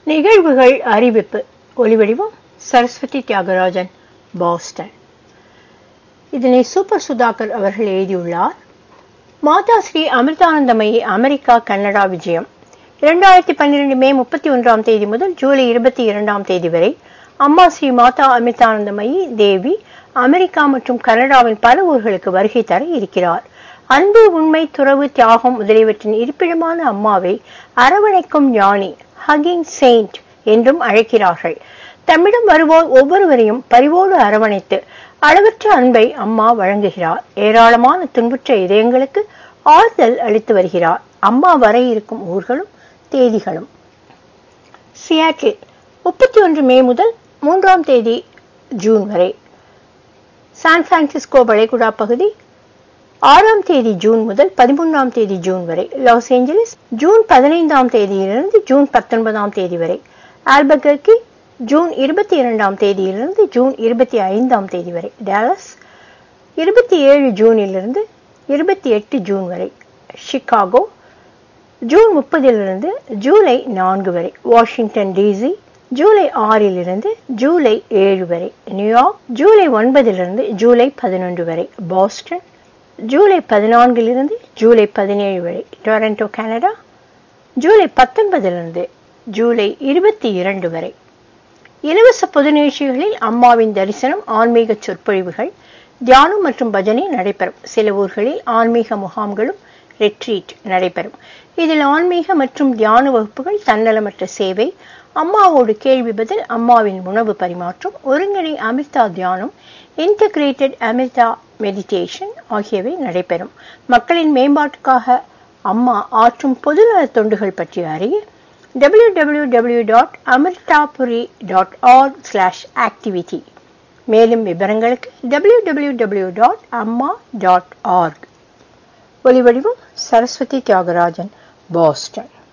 நிகழ்வுகள் அறிவிப்பு ஒலிவடிவம் சரஸ்வதி தியாகராஜன் பாஸ்டன் இதனை சூப்பர் சுதாகர் அவர்கள் எழுதியுள்ளார் மாதா ஸ்ரீ அமிர்தானந்தமயி அமெரிக்கா கனடா விஜயம் இரண்டாயிரத்தி பன்னிரண்டு மே முப்பத்தி ஒன்றாம் தேதி முதல் ஜூலை இருபத்தி இரண்டாம் தேதி வரை அம்மா ஸ்ரீ மாதா அமிர்தானந்தமயி தேவி அமெரிக்கா மற்றும் கனடாவின் பல ஊர்களுக்கு வருகை தர இருக்கிறார் அன்பு உண்மை துறவு தியாகம் முதலியவற்றின் இருப்பிடமான அம்மாவை அரவணைக்கும் ஞானி ஹகிங் செயின்ட் என்றும் அழைக்கிறார்கள் தம்மிடம் வருவோர் ஒவ்வொருவரையும் பரிவோடு அரவணைத்து அளவற்ற அன்பை அம்மா வழங்குகிறார் ஏராளமான துன்புற்ற இதயங்களுக்கு ஆறுதல் அளித்து வருகிறார் அம்மா வர இருக்கும் ஊர்களும் தேதிகளும் சியாட்டில் முப்பத்தி ஒன்று மே முதல் மூன்றாம் தேதி ஜூன் வரை சான் பிரான்சிஸ்கோ வளைகுடா பகுதி ஆறாம் தேதி ஜூன் முதல் பதிமூன்றாம் தேதி ஜூன் வரை லாஸ் ஏஞ்சலிஸ் ஜூன் பதினைந்தாம் தேதியிலிருந்து ஜூன் பத்தொன்பதாம் தேதி வரை ஆல்பகர்கி ஜூன் இருபத்தி இரண்டாம் தேதியிலிருந்து ஜூன் இருபத்தி ஐந்தாம் தேதி வரை டேலஸ் இருபத்தி ஏழு ஜூனிலிருந்து இருபத்தி எட்டு ஜூன் வரை சிகாகோ ஜூன் முப்பதிலிருந்து ஜூலை நான்கு வரை வாஷிங்டன் டிசி ஜூலை ஆறிலிருந்து ஜூலை ஏழு வரை நியூயார்க் ஜூலை ஒன்பதிலிருந்து ஜூலை பதினொன்று வரை பாஸ்டன் ஜூலை பதினான்கிலிருந்து ஜூலை பதினேழு வரை டொரண்டோ கனடா ஜூலை பத்தொன்பதிலிருந்து ஜூலை இருபத்தி இரண்டு வரை இலவச பொது நிகழ்ச்சிகளில் அம்மாவின் தரிசனம் ஆன்மீக சொற்பொழிவுகள் தியானம் மற்றும் பஜனை நடைபெறும் சில ஊர்களில் ஆன்மீக முகாம்களும் ரெட்ரீட் நடைபெறும் இதில் ஆன்மீக மற்றும் தியான வகுப்புகள் தன்னலமற்ற சேவை அம்மாவோடு கேள்வி பதில் அம்மாவின் உணவு பரிமாற்றம் ஒருங்கிணை அமிர்தா தியானம் இன்டகிரேட்டட் அமிர்தா மெடிடேஷன் ஆகியவை நடைபெறும் மக்களின் மேம்பாட்டுக்காக அம்மா ஆற்றும் பொதுநல தொண்டுகள் பற்றி அறிய www.amritapuri.org/activity மேலும் விவரங்களுக்கு www.amma.org ஒலிவடிவம் சரஸ்வதி தியாகராஜன் பாஸ்டன்